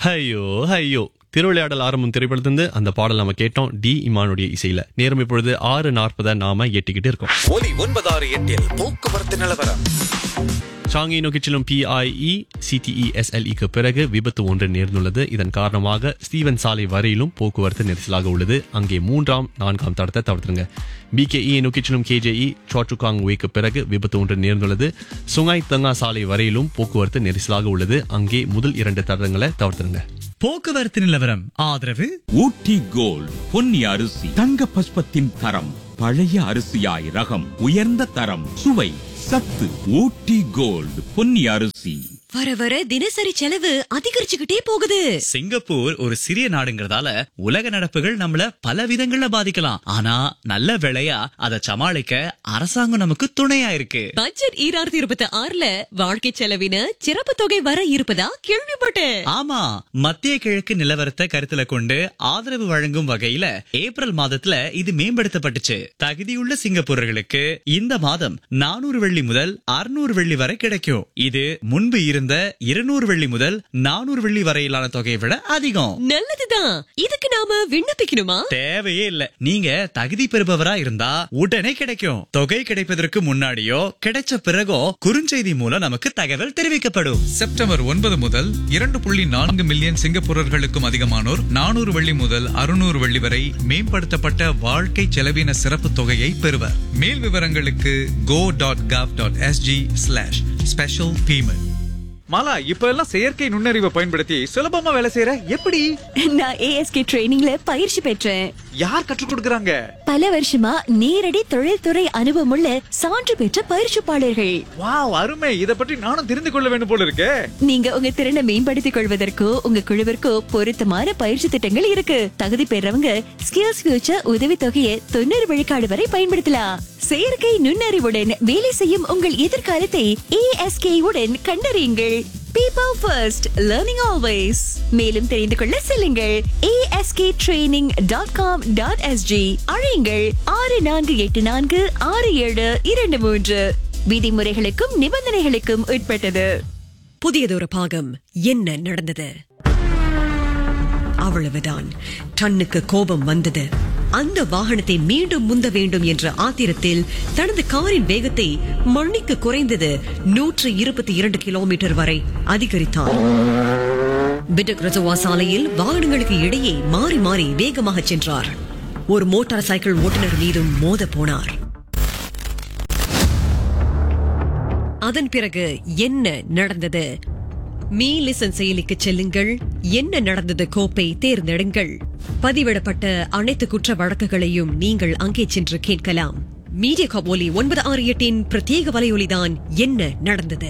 ஐயோ ஐயோ திருவிளையாடல் ஆரம்பம் திரைப்படத்திலிருந்து அந்த பாடல் நம்ம கேட்டோம் டி இமானுடைய இசையில நேரம் இப்பொழுது ஆறு நாற்பதை நாம எட்டிக்கிட்டு இருக்கோம் ஒலி ஒன்பதாறு எட்டில் போக்குவரத்து நிலவரம் சாங்கி நோக்கி செல்லும் பிஐஇ சிடிஇஎஸ்எல்இக்கு பிறகு விபத்து ஒன்று நேர்ந்துள்ளது இதன் காரணமாக ஸ்டீவன் சாலை வரையிலும் போக்குவரத்து நெரிசலாக உள்ளது அங்கே மூன்றாம் நான்காம் தடத்தை தவிர்த்துருங்க பிகேஇ நோக்கி செல்லும் கேஜேஇ சோட்டுகாங் வேக்கு பிறகு விபத்து ஒன்று நேர்ந்துள்ளது சுங்காய் தங்கா சாலை வரையிலும் போக்குவரத்து நெரிசலாக உள்ளது அங்கே முதல் இரண்டு தடங்களை தவிர்த்துருங்க போக்குவரத்து நிலவரம் ஆதரவு ஊட்டி கோல்ட் பொன்னி அரிசி தங்க பஸ்பத்தின் தரம் பழைய அரிசியாய் ரகம் உயர்ந்த தரம் சுவை சத்து ஊட்டி கோல்ட் பொன்னி அரிசி வர வர தினசரி செலவு அதிகரிச்சுக்கிட்டே போகுது சிங்கப்பூர் ஒரு சிறிய நாடுங்கிறதால உலக நடப்புகள் நம்மள பல விதங்கள்ல பாதிக்கலாம் ஆனா நல்ல வேளையா அதை சமாளிக்க அரசாங்கம் நமக்கு துணையா இருக்கு பட்ஜெட் ஈராயிரத்தி இருபத்தி ஆறுல வாழ்க்கை செலவின சிறப்பு தொகை வர இருப்பதா கேள்விப்பட்டேன் ஆமா மத்திய கிழக்கு நிலவரத்தை கருத்துல கொண்டு ஆதரவு வழங்கும் வகையில ஏப்ரல் மாதத்துல இது மேம்படுத்தப்பட்டுச்சு தகுதியுள்ள சிங்கப்பூரர்களுக்கு இந்த மாதம் நானூறு வெள்ளி முதல் அறுநூறு வெள்ளி வரை கிடைக்கும் இது முன்பு இருந்த இருநூறு வெள்ளி முதல் நானூறு வெள்ளி வரையிலான தொகையை விட அதிகம் நல்லதுதான் இதுக்கு நாம விண்ணப்பிக்கணுமா தேவையே இல்ல நீங்க தகுதி பெறுபவரா இருந்தா உடனே கிடைக்கும் தொகை கிடைப்பதற்கு முன்னாடியோ கிடைச்ச பிறகோ குறுஞ்செய்தி மூலம் நமக்கு தகவல் தெரிவிக்கப்படும் செப்டம்பர் ஒன்பது முதல் இரண்டு புள்ளி நான்கு மில்லியன் சிங்கப்பூரர்களுக்கும் அதிகமானோர் நானூறு வெள்ளி முதல் அறுநூறு வெள்ளி வரை மேம்படுத்தப்பட்ட வாழ்க்கை செலவின சிறப்பு தொகையை பெறுவர் மேல் விவரங்களுக்கு go dot gov dot SG slash special payment மாலா இப்ப எல்லாம் செயற்கை நுண்ணறிவை பயன்படுத்தி சுலபமா வேலை செய்யற எப்படி நான் ஏஎஸ்கே ட்ரைனிங்ல பயிற்சி பெற்றேன் யார் கற்றுக் கொடுக்கறாங்க பல வருஷமா நேரடி தொழில்துறை அனுபவமுள்ள சான்று பெற்ற பயிற்சிப்பாளர்கள் வாவ் அருமை இத பற்றி நானும் தெரிந்து கொள்ள வேண்டும் போல இருக்கே நீங்க உங்க திறனை மேம்படுத்திக் கொள்வதற்கோ உங்க குழுவிற்கோ பொருத்தமான பயிற்சி திட்டங்கள் இருக்கு தகுதி பெறவங்க ஸ்கில்ஸ் ஃபியூச்சர் உதவி தொகையை தொண்ணூறு விழுக்காடு வரை பயன்படுத்தலாம் செயற்கை நுண்ணறிவுடன் வேலை செய்யும் உங்கள் எதிர்காலத்தை ஏஎஸ்கே உடன் கண்டறியுங்கள் பீப்பிள் ஃபர்ஸ்ட் லேர்னிங் ஆல்வேஸ் மேலும் தெரிந்து கொள்ள செல்லுங்கள் ASK training dot com dot SG அழையுங்கள் ஆறு நான்கு எட்டு நான்கு ஆறு ஏழு இரண்டு மூன்று விதிமுறைகளுக்கும் நிபந்தனைகளுக்கும் உட்பட்டது புதியதொரு பாகம் என்ன நடந்தது அவ்வளவுதான் டன்னுக்கு கோபம் வந்தது அந்த வாகனத்தை மீண்டும் முந்த வேண்டும் என்ற ஆத்திரத்தில் தனது காரின் வேகத்தை மணிக்கு குறைந்தது நூற்று இருபத்தி இரண்டு கிலோமீட்டர் வரை அதிகரித்தார் பிடக் ரஜவா சாலையில் வாகனங்களுக்கு இடையே மாறி மாறி வேகமாக சென்றார் ஒரு மோட்டார் சைக்கிள் ஓட்டுநர் மீதும் மோத போனார் அதன் பிறகு என்ன நடந்தது மீ லிசன் செயலிக்கு செல்லுங்கள் என்ன நடந்தது கோப்பை தேர்ந்தெடுங்கள் பதிவிடப்பட்ட அனைத்து குற்ற வழக்குகளையும் நீங்கள் அங்கே சென்று கேட்கலாம் மீடியா கபோலி ஒன்பது ஆறு எட்டின் பிரத்யேக வலையொலிதான் என்ன நடந்தது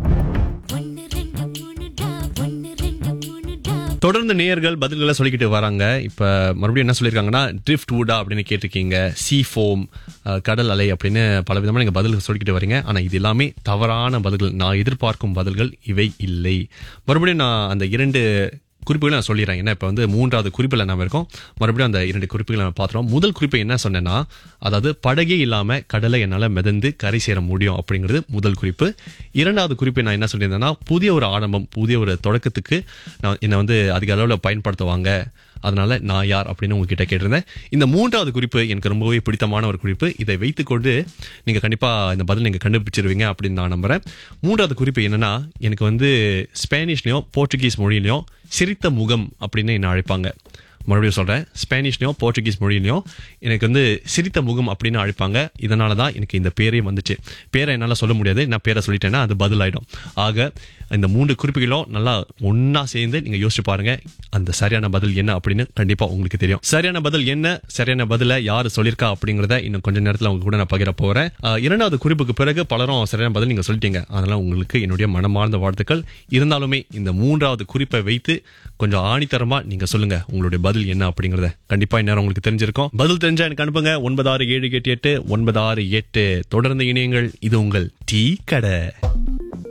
தொடர்ந்து நேயர்கள் பதில்களை சொல்லிக்கிட்டு வராங்க இப்ப மறுபடியும் என்ன சொல்லியிருக்காங்கன்னா ட்ரிஃப்ட் வுடா அப்படின்னு கேட்டிருக்கீங்க சி ஃபோம் கடல் அலை அப்படின்னு பல விதமான நீங்க பதில்கள் சொல்லிக்கிட்டு வரீங்க ஆனா இது எல்லாமே தவறான பதில்கள் நான் எதிர்பார்க்கும் பதில்கள் இவை இல்லை மறுபடியும் நான் அந்த இரண்டு குறிப்புகளை நான் சொல்லிடுறேன் ஏன்னா இப்போ வந்து மூன்றாவது குறிப்பில் நம்ம இருக்கோம் மறுபடியும் அந்த இரண்டு குறிப்புகளை நம்ம பார்த்துறோம் முதல் குறிப்பு என்ன சொன்னேன்னா அதாவது படகே இல்லாமல் கடலை என்னால் மிதந்து கரை சேர முடியும் அப்படிங்கிறது முதல் குறிப்பு இரண்டாவது குறிப்பு நான் என்ன சொல்லியிருந்தேன்னா புதிய ஒரு ஆரம்பம் புதிய ஒரு தொடக்கத்துக்கு நான் என்னை வந்து அதிக அளவில் பயன்படுத்துவாங்க அதனால நான் யார் அப்படின்னு உங்ககிட்ட கேட்டிருந்தேன் இந்த மூன்றாவது குறிப்பு எனக்கு ரொம்பவே பிடித்தமான ஒரு குறிப்பு இதை வைத்துக்கொண்டு நீங்க கண்டிப்பா இந்த பதில் நீங்க கண்டுபிடிச்சிருவீங்க அப்படின்னு நான் நம்புறேன் மூன்றாவது குறிப்பு என்னன்னா எனக்கு வந்து ஸ்பானிஷ்லயும் போர்ச்சுகீஸ் மொழியிலையும் சிரித்த முகம் அப்படின்னு என்ன அழைப்பாங்க மறுபடியும் சொல்கிறேன் ஸ்பானிஷ்லையும் போர்ச்சுகீஸ் மொழியிலையும் எனக்கு வந்து சிரித்த முகம் அப்படின்னு அழைப்பாங்க இதனால தான் எனக்கு இந்த பேரே வந்துச்சு பேரை என்னால் சொல்ல முடியாது நான் பேரை சொல்லிட்டேன்னா அது பதிலாயிடும் ஆக இந்த மூன்று குறிப்புகளும் நல்லா ஒன்றா சேர்ந்து நீங்கள் யோசிச்சு பாருங்க அந்த சரியான பதில் என்ன அப்படின்னு கண்டிப்பாக உங்களுக்கு தெரியும் சரியான பதில் என்ன சரியான பதிலை யார் சொல்லியிருக்கா அப்படிங்கிறத இன்னும் கொஞ்ச நேரத்தில் உங்க கூட நான் பகிர போகிறேன் இரண்டாவது குறிப்புக்கு பிறகு பலரும் சரியான பதில் நீங்கள் சொல்லிட்டீங்க அதனால் உங்களுக்கு என்னுடைய மனமார்ந்த வாழ்த்துக்கள் இருந்தாலுமே இந்த மூன்றாவது குறிப்பை வைத்து கொஞ்சம் ஆணித்தரமா நீங்க சொல்லுங்க உங்களுடைய பதில் என்ன அப்படிங்கறத கண்டிப்பா இந்நேரம் உங்களுக்கு தெரிஞ்சிருக்கும் பதில் தெரிஞ்சா எனக்கு அனுப்புங்க ஒன்பது ஆறு ஏழு எட்டு எட்டு ஒன்பது ஆறு எட்டு தொடர்ந்து இணையங்கள் இது உங்கள் டீ கடை